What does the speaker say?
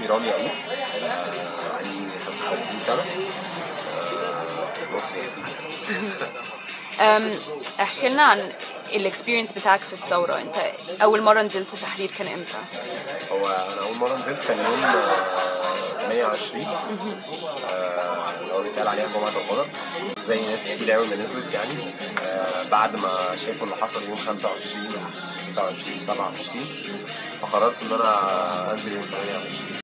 رامي ياقوت آه، عندي 35 سنة آه، مصري أكيد أم، احكي لنا عن الاكسبيرينس بتاعك في الثورة انت اول مرة نزلت تحرير كان امتى؟ هو أنا أول مرة نزلت كان يوم آه، 120 آه، اللي هو بيتقال عليها جمعة الغضب زي ناس كتير أوي ما نزلت يعني آه، بعد ما شافوا اللي حصل يوم 25 26 27 فقررت إن أنا أنزل يوم 28